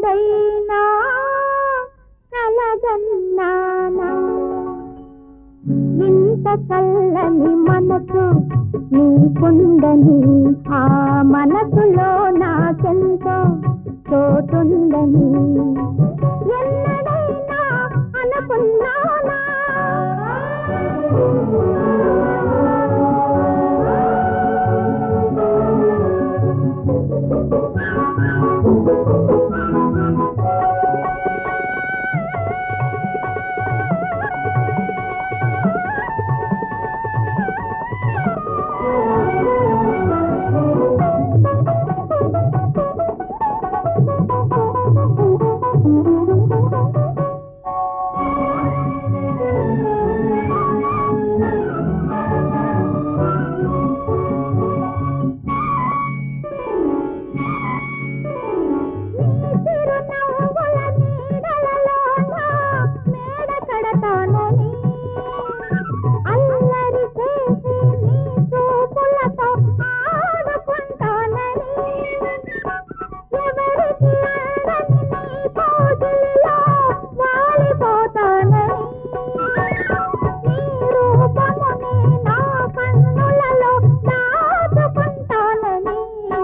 ఎప్పుడైనా కలగన్నానా ఇంత చల్లని మనసు నీకుందని ఆ మనసులో నాకెంతో చోటుందని ఎన్నడైనా అనుకున్నానా చిరునవ్వుల నీడలలోన మేడ కడతానని అల్లరి చేసి నీ చూపులతో ఆడుకుంటానని ఎవరికి అందని నీ కోగిలిలో వాలిపోతానని నీ రూపముని నా కన్నులలో దాచుకుంటానని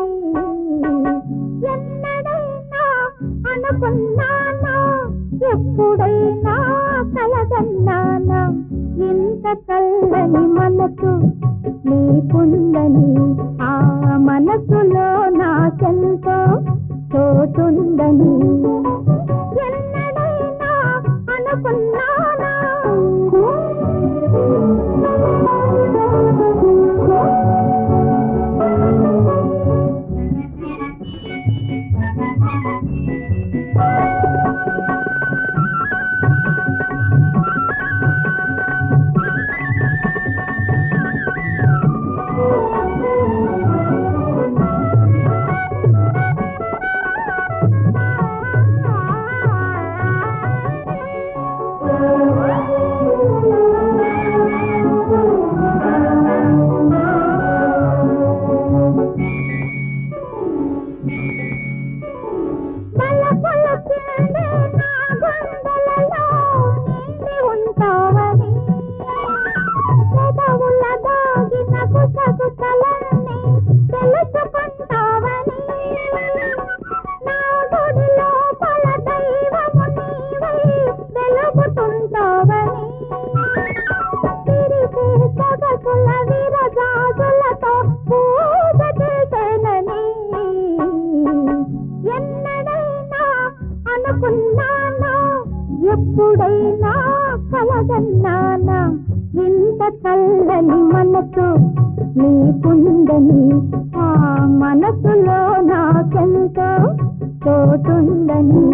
ఎన్నడైనా అనుకున్నానా ఎప్పుడైనా కలగన్నానా ఇంత చల్లని మనసు నీకుందని ఆ మనసులో నాకెంతో చోటుందని ఎన్నడైనా అనుకున్నానా బలపుల చిందే నా గుండెలలో నిండి ఉంటావని పెదవుల దాగిన గుసగుసలన్నీ తెలుసుకుంటావని నా గుడి లోపల దైవము నీవై వెలుగుతుంటావని తిరిగి సొగసుల విరజాజులతో పూజ చేసేనని ఎన్నడైనా అనుకున్నానా ఎప్పుడైనా కలగన్నానా ఇంత చల్లని మనసు నీకుందని ఆ మనసులో నాకెంతో చోటుందని